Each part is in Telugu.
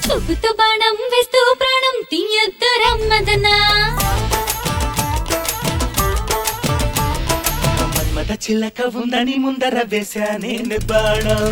చూపుతూ బాణం వేస్తూ ప్రాణం తీయొద్దు రమ్మదనా మన్మథ చిలక ఉందని ముందర వేశానే బాణం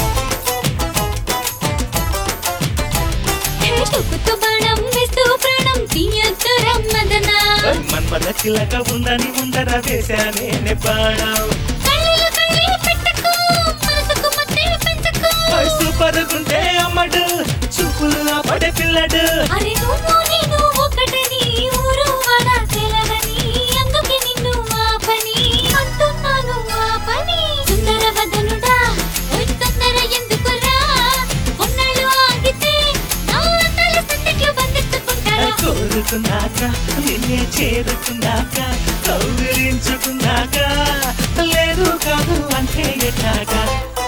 చూపుతూ బాణం వేస్తూ ప్రాణం తీయొద్దు రమ్మదనా మన్మథ చిలక ఉందని ముందర వేశానే బాణం కళ్ళలో కళ్ళే పెట్టుకో మనసుకు మధ్య పెంచుకో వయసు పరుగుంటే అమ్మడు చూపులు ఆపడే పిల్లడు అరే నువ్వు నేను ఒకటని ఊరు వాడ తెలవని అందుకే నిన్ను ఆపని అంటున్నాను ఆపని సుందర వదనుడా ఓయ్ తొందర ఎందుకురా కొన్నాళ్ళు ఆగితే నా తల సందిట్లో బంధించుకుంటారా కోరుకున్నాక నిన్నే చేరుకున్నాక కౌగిలించుకున్నాక లేదు కాదు అంటే ఎట్లాగా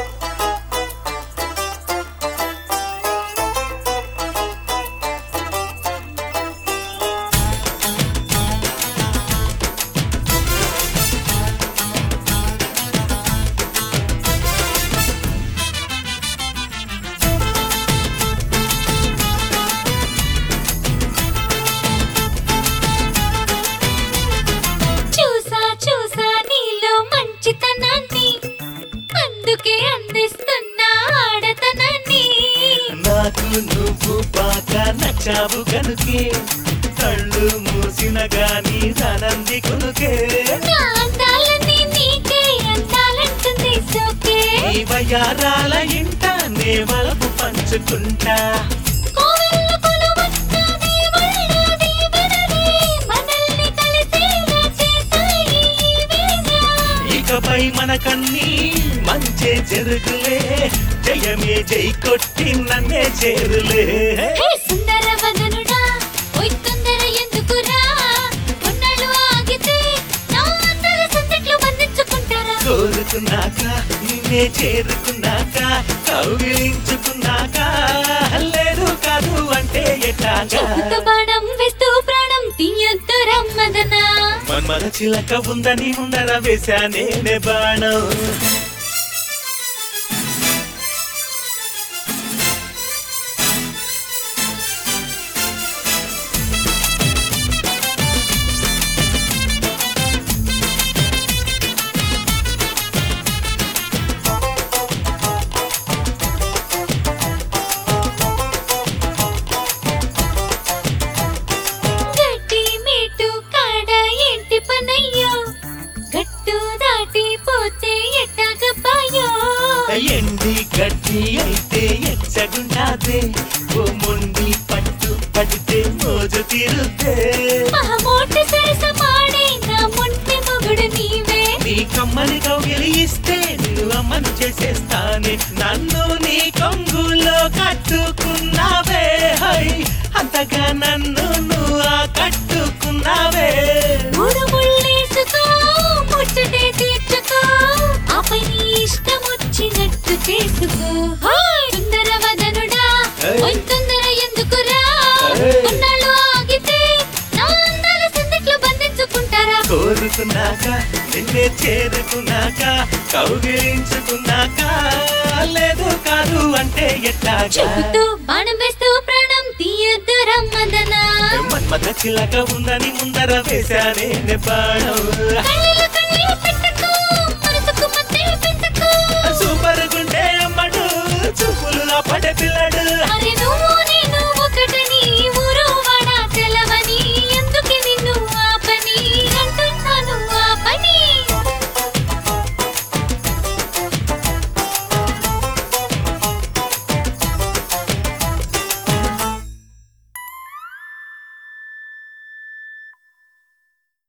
చూసా చూసా నీలో మంచితనాన్ని అందుకే అందిస్తున్నా ఆడతనాన్ని నాకు నువ్వు బాగా నచ్చావు కనుకే కళ్ళు మూసిన గాని రానంది కొనుకే నా అందాలన్నీ నీకే అందాలంటుంది సోకే ఈ వయారాల ఇంట నే వలపు పంచుకుంటా కోవెల్లో కొలువున్నది వల్లది వినది మనల్ని కలిసేలా చేసాయి ఈ వేళ. ఇకపై మనకన్నీ మంచే జరుగులే జయమే జై కొట్టి నన్నే చేరులే హే సుందర వదనుడా ఓయ్ తొందర ఎందుకురా కొన్నాళ్ళు ఆగితే నా అందాల సందిట్లో బంధించుకుంటారా కోరుకున్నాక నిన్నే చేరుకున్నాక కౌగిలించుకున్నాక లేదు కాదు అంటే ఎట్లాగా చూపుతో బాణం వేస్తూ ప్రాణం తీయొద్దు రమ్మదనా మన్మద చిలక ఉందని ముందర వేశానే బాణం గట్టి మీటు కాడ ఏంటి పనయ్యో గట్టు దాటిపోతే ఎట్టాగపాయో ఎండి గడ్డి అయితే ఎచ్చగుండాదే ఓ మొండి పట్టు పడితే మోజు తీరుతే మహమోటి సరస పాడే నా మొంటి మొగుడు నీవే నీ కమ్మని కౌగిలి ఇస్తే నిన్ను అమ్మను చేసేస్తానే నన్ను నీ కొంగులో కట్టుకున్నావే హై అంతగా నన్ను నువ్వు ఆ కట్టుకున్నావే మూడు ముళ్ళేసుకో ముచ్చటే తీర్చుకో ఆపై నీ ఇష్టం వచ్చినట్టు చేసుకో హోయ్! సుందర వదనుడా ఏయ్! ఓయ్ తొందర ఎందుకురా ఏయ్! కొన్నాళ్ళు ఆగితే నా అందాల సందిట్లో బంధించుకుంటారా కోరుకున్నాక నిన్నే చేరుకున్నాక కౌగిలించుకున్నాక లేదు కాదు అంటే ఎట్లాగా చెబుతూ బాణం వేస్తూ ప్రాణం తీయొద్దు రమ్మదనా మన్మథ చిలక ఉందని ముందర వేశానే బాణం కళ్ళలో